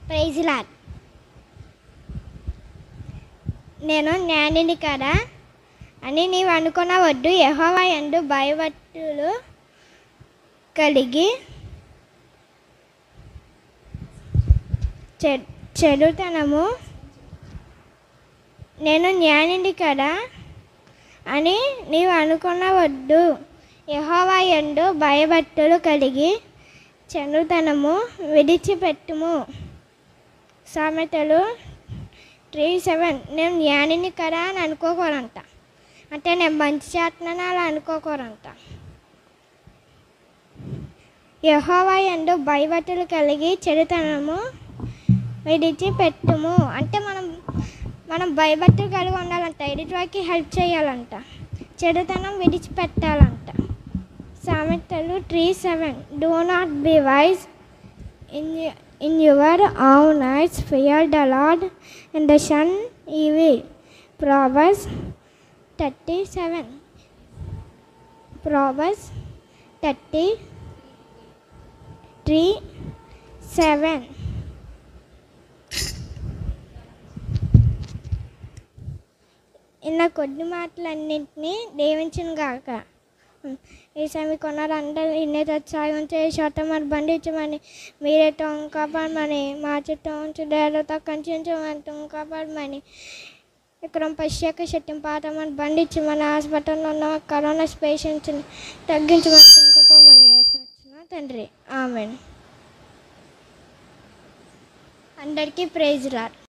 Praise lord నేను జ్ఞానిని కదా అని నీవు అనుకునవద్దు యెహోవా యందు భయభక్తులు కలిగి చె- చెడుతనము నేను జ్ఞానిని కదా అని నీవు అనుకునవద్దు యెహోవా యందు భయభక్తులు కలిగి చెడుతనము విడిచిపెట్టుము సామెతలు త్రీ సెవెన్ నేను జ్ఞానిని కదా అని అనుకోకూడంట అంటే నేను మంచి చేస్తున్నాను అలా అనుకోకూడంట యహోవా ఎందు భయభక్తులు కలిగి చెడుతనము విడిచిపెట్టుము అంటే మనం మనం భయభక్తులు కలిగి ఉండాలంట ఎదుటివారికి హెల్ప్ చేయాలంట చెడుతనం విడిచిపెట్టాలంట సామెతలు three seven do not be wise in in your own eyes fear the Lord and the shun evil. Proverbs 37. Proverbs 33 7. ఇలా కొద్ది మాటలన్నింటినీ దీవించిన గాక ఈసారి కొన్నారు అందరూ ఇన్నే సాయం చేసి మరి బండించమని మీరే తోం కాపాడమని మా చుట్టూ ఉంచి దేవత కంచించమని తోం కాపాడమని ఇక్కడ పశ్చాక శక్తిని పాతమని బండించమని హాస్పిటల్లో ఉన్న కరోనా పేషెంట్స్ని తగ్గించమని తోం కాపాడమని వచ్చిన తండ్రి ఆమెన్ అందరికీ ప్రైజ్ రార్